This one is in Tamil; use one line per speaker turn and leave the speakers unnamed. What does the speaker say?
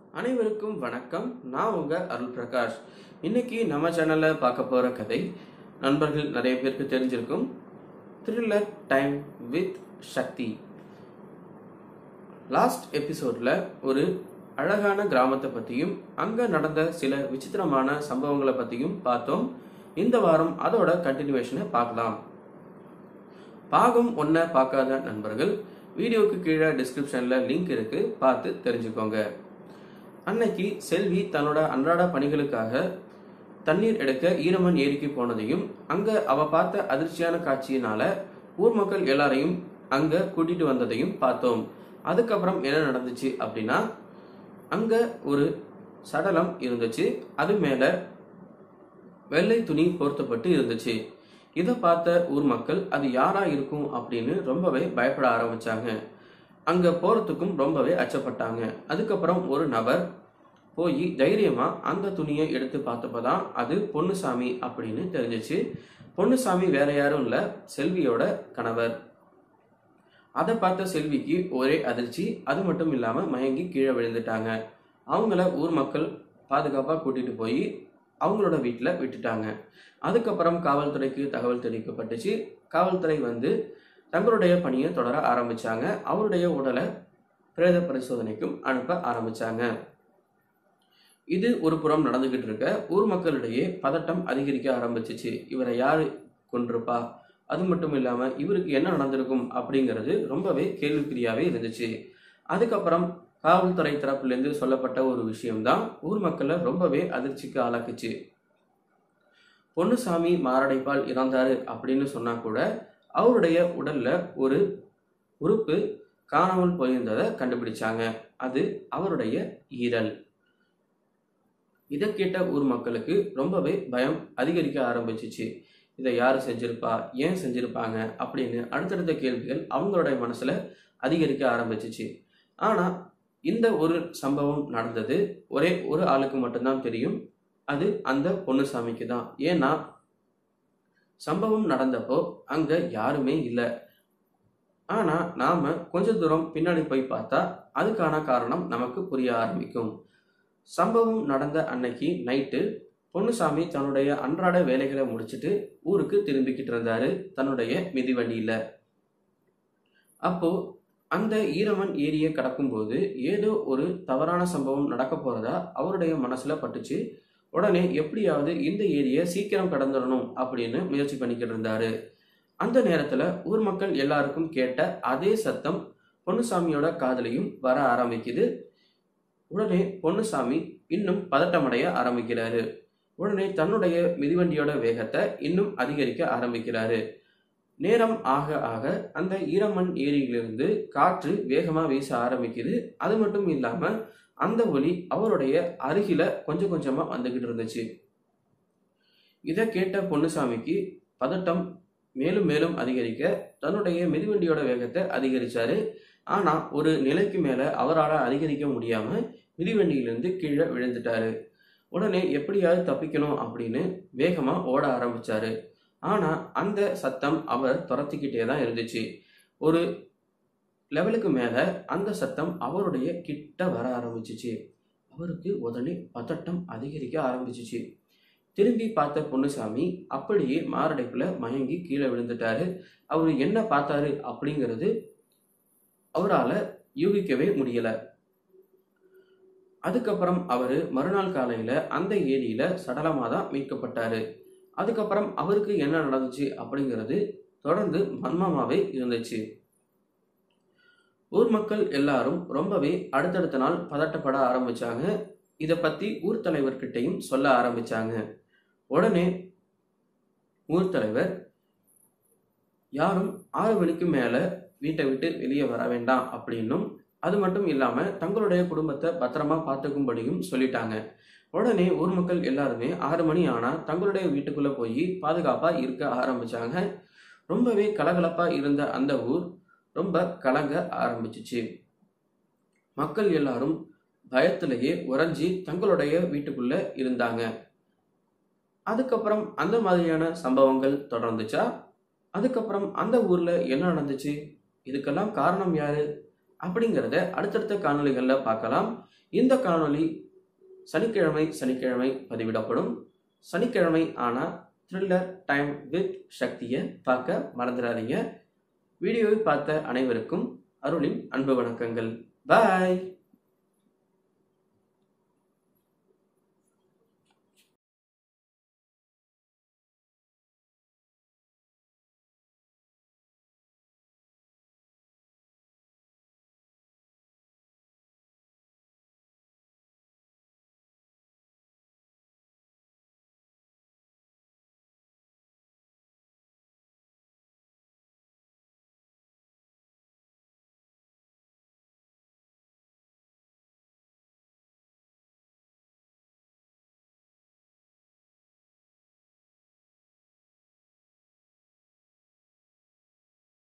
அனைவருக்கும் வணக்கம் நான் உங்க அருள் பிரகாஷ் இன்னைக்கு நம்ம சேனல்ல பார்க்க போற கதை நண்பர்கள் நிறைய பேருக்கு தெரிஞ்சிருக்கும் thriller time with Sakthi last எபிசோட்ல ஒரு அழகான கிராமத்தை பத்தியும் அங்க நடந்த சில விசித்திரமான சம்பவங்களை பத்தியும் பார்த்தோம் இந்த வாரம் அதோட கண்டினியூவேஷனை பார்க்கலாம் பாகம் ஒன்றை பார்க்காத நண்பர்கள் வீடியோக்கு கீழே டிஸ்கிரிப்ஷன்ல லிங்க் இருக்கு பார்த்து தெரிஞ்சுக்கோங்க அன்னைக்கு செல்வி தன்னோட அன்றாட பணிகளுக்காக தண்ணீர் எடுக்க ஈரமன் ஏரிக்கு போனதையும் அங்க அவ பார்த்த அதிர்ச்சியான காட்சியினால ஊர் மக்கள் எல்லாரையும் அங்க கூட்டிட்டு வந்ததையும் பார்த்தோம் அதுக்கப்புறம் என்ன நடந்துச்சு அப்படின்னா அங்க ஒரு சடலம் இருந்துச்சு அது மேல வெள்ளை துணி போர்த்தப்பட்டு இருந்துச்சு இதை பார்த்த ஊர் மக்கள் அது யாரா இருக்கும் அப்படின்னு ரொம்பவே பயப்பட ஆரம்பிச்சாங்க அங்க போறதுக்கும் ரொம்பவே அச்சப்பட்டாங்க அதுக்கப்புறம் ஒரு நபர் போய் தைரியமா அந்த துணியை எடுத்து பார்த்தப்பதான் அது பொன்னுசாமி அப்படின்னு தெரிஞ்சிச்சு பொன்னுசாமி வேற யாரும் இல்ல செல்வியோட கணவர் அதை பார்த்த செல்விக்கு ஒரே அதிர்ச்சி அது மட்டும் இல்லாம மயங்கி கீழே விழுந்துட்டாங்க அவங்கள ஊர் மக்கள் பாதுகாப்பா கூட்டிட்டு போய் அவங்களோட வீட்டில் விட்டுட்டாங்க அதுக்கப்புறம் காவல்துறைக்கு தகவல் தெரிவிக்கப்பட்டுச்சு காவல்துறை வந்து தங்களுடைய பணியை தொடர ஆரம்பிச்சாங்க அவருடைய உடலை பிரேத பரிசோதனைக்கும் அனுப்ப ஆரம்பிச்சாங்க இது ஒரு புறம் நடந்துகிட்டு இருக்க ஊர் மக்களிடையே பதட்டம் அதிகரிக்க ஆரம்பிச்சிச்சு இவரை யாரு கொண்டிருப்பா அது மட்டும் இல்லாம இவருக்கு என்ன நடந்திருக்கும் அப்படிங்கிறது ரொம்பவே கேள்விக்குறியாவே இருந்துச்சு அதுக்கப்புறம் காவல்துறை தரப்புலேருந்து சொல்லப்பட்ட ஒரு விஷயம்தான் ஊர் மக்களை ரொம்பவே அதிர்ச்சிக்கு ஆளாக்குச்சு பொன்னுசாமி மாரடைப்பால் இறந்தாரு அப்படின்னு சொன்னா கூட அவருடைய உடல்ல ஒரு உறுப்பு காணாமல் போயிருந்ததை கண்டுபிடிச்சாங்க அது அவருடைய ஈரல் இதை கேட்ட ஊர் மக்களுக்கு ரொம்பவே பயம் அதிகரிக்க ஆரம்பிச்சிச்சு இதை யார் செஞ்சிருப்பா ஏன் செஞ்சிருப்பாங்க அப்படின்னு அடுத்தடுத்த கேள்விகள் அவங்களுடைய மனசுல அதிகரிக்க ஆரம்பிச்சிச்சு ஆனா இந்த ஒரு சம்பவம் நடந்தது ஒரே ஒரு ஆளுக்கு மட்டும்தான் தெரியும் அது அந்த பொன்னுசாமிக்கு தான் ஏன்னா சம்பவம் நடந்தப்போ அங்க யாருமே இல்லை ஆனா நாம கொஞ்ச தூரம் பின்னாடி போய் பார்த்தா அதுக்கான காரணம் நமக்கு புரிய ஆரம்பிக்கும் சம்பவம் நடந்த அன்னைக்கு நைட்டு பொன்னுசாமி தன்னுடைய அன்றாட வேலைகளை முடிச்சுட்டு ஊருக்கு திரும்பிக்கிட்டு இருந்தாரு தன்னுடைய மிதிவண்டியில அப்போ அந்த ஈரமன் ஏரியை கடக்கும்போது ஏதோ ஒரு தவறான சம்பவம் நடக்க போறதா அவருடைய மனசுல பட்டுச்சு உடனே எப்படியாவது இந்த ஏரியை சீக்கிரம் கடந்துடணும் அப்படின்னு முயற்சி பண்ணிக்கிட்டு இருந்தாரு அந்த நேரத்துல ஊர் மக்கள் எல்லாருக்கும் கேட்ட அதே சத்தம் பொன்னுசாமியோட காதலையும் வர ஆரம்பிக்குது உடனே பொன்னுசாமி இன்னும் பதட்டமடைய ஆரம்பிக்கிறாரு உடனே தன்னுடைய மிதிவண்டியோட வேகத்தை இன்னும் அதிகரிக்க ஆரம்பிக்கிறாரு நேரம் ஆக ஆக அந்த ஈரமண் ஏரியிலிருந்து காற்று வேகமா வீச ஆரம்பிக்குது அது மட்டும் இல்லாம அந்த ஒலி அவருடைய அருகில கொஞ்சம் கொஞ்சமா வந்துகிட்டு இருந்துச்சு இதை கேட்ட பொன்னுசாமிக்கு பதட்டம் மேலும் மேலும் அதிகரிக்க தன்னுடைய மிதிவண்டியோட வேகத்தை அதிகரிச்சாரு ஆனா ஒரு நிலைக்கு மேல அவரால் அதிகரிக்க முடியாம மிதிவண்டியிலிருந்து கீழே விழுந்துட்டாரு உடனே எப்படியாவது தப்பிக்கணும் அப்படின்னு வேகமா ஓட ஆரம்பிச்சாரு ஆனா அந்த சத்தம் அவர் துரத்திக்கிட்டே தான் இருந்துச்சு ஒரு லெவலுக்கு மேல அந்த சத்தம் அவருடைய கிட்ட வர ஆரம்பிச்சிச்சு அவருக்கு உடனே பதட்டம் அதிகரிக்க ஆரம்பிச்சிச்சு திரும்பி பார்த்த பொன்னுசாமி அப்படியே மாரடைப்புல மயங்கி கீழே விழுந்துட்டாரு அவரு என்ன பார்த்தாரு அப்படிங்கிறது அவரால் யூகிக்கவே முடியல அதுக்கப்புறம் அவரு மறுநாள் காலையில அந்த ஏரியில சடலமா தான் மீட்கப்பட்டாரு அதுக்கப்புறம் அவருக்கு என்ன நடந்துச்சு அப்படிங்கிறது தொடர்ந்து மர்மமாவே இருந்துச்சு ஊர் மக்கள் எல்லாரும் ரொம்பவே அடுத்தடுத்த நாள் பதட்டப்பட ஆரம்பிச்சாங்க இதை பத்தி ஊர் தலைவர்கிட்டையும் சொல்ல ஆரம்பிச்சாங்க உடனே ஊர் தலைவர் யாரும் ஆறு மணிக்கு மேல வீட்டை விட்டு வெளியே வர வேண்டாம் அப்படின்னும் அது மட்டும் இல்லாம தங்களுடைய குடும்பத்தை பத்திரமா பார்த்துக்கும்படியும் சொல்லிட்டாங்க உடனே ஊர் மக்கள் எல்லாருமே ஆறு மணி ஆனா தங்களுடைய வீட்டுக்குள்ள போய் பாதுகாப்பா இருக்க ஆரம்பிச்சாங்க ரொம்பவே கலகலப்பா இருந்த அந்த ஊர் ரொம்ப கலங்க ஆரம்பிச்சிச்சு மக்கள் எல்லாரும் பயத்திலேயே உறைஞ்சி தங்களுடைய வீட்டுக்குள்ள இருந்தாங்க அதுக்கப்புறம் அந்த மாதிரியான சம்பவங்கள் தொடர்ந்துச்சா அதுக்கப்புறம் அந்த ஊர்ல என்ன நடந்துச்சு இதுக்கெல்லாம் காரணம் யாரு அப்படிங்கிறத அடுத்தடுத்த காணொளிகளில் பார்க்கலாம் இந்த காணொளி சனிக்கிழமை சனிக்கிழமை பதிவிடப்படும் சனிக்கிழமை ஆனால் த்ரில்லர் டைம் வித் சக்தியை பார்க்க மறந்துடாதீங்க வீடியோவை பார்த்த அனைவருக்கும் அருளின் அன்பு வணக்கங்கள் பாய்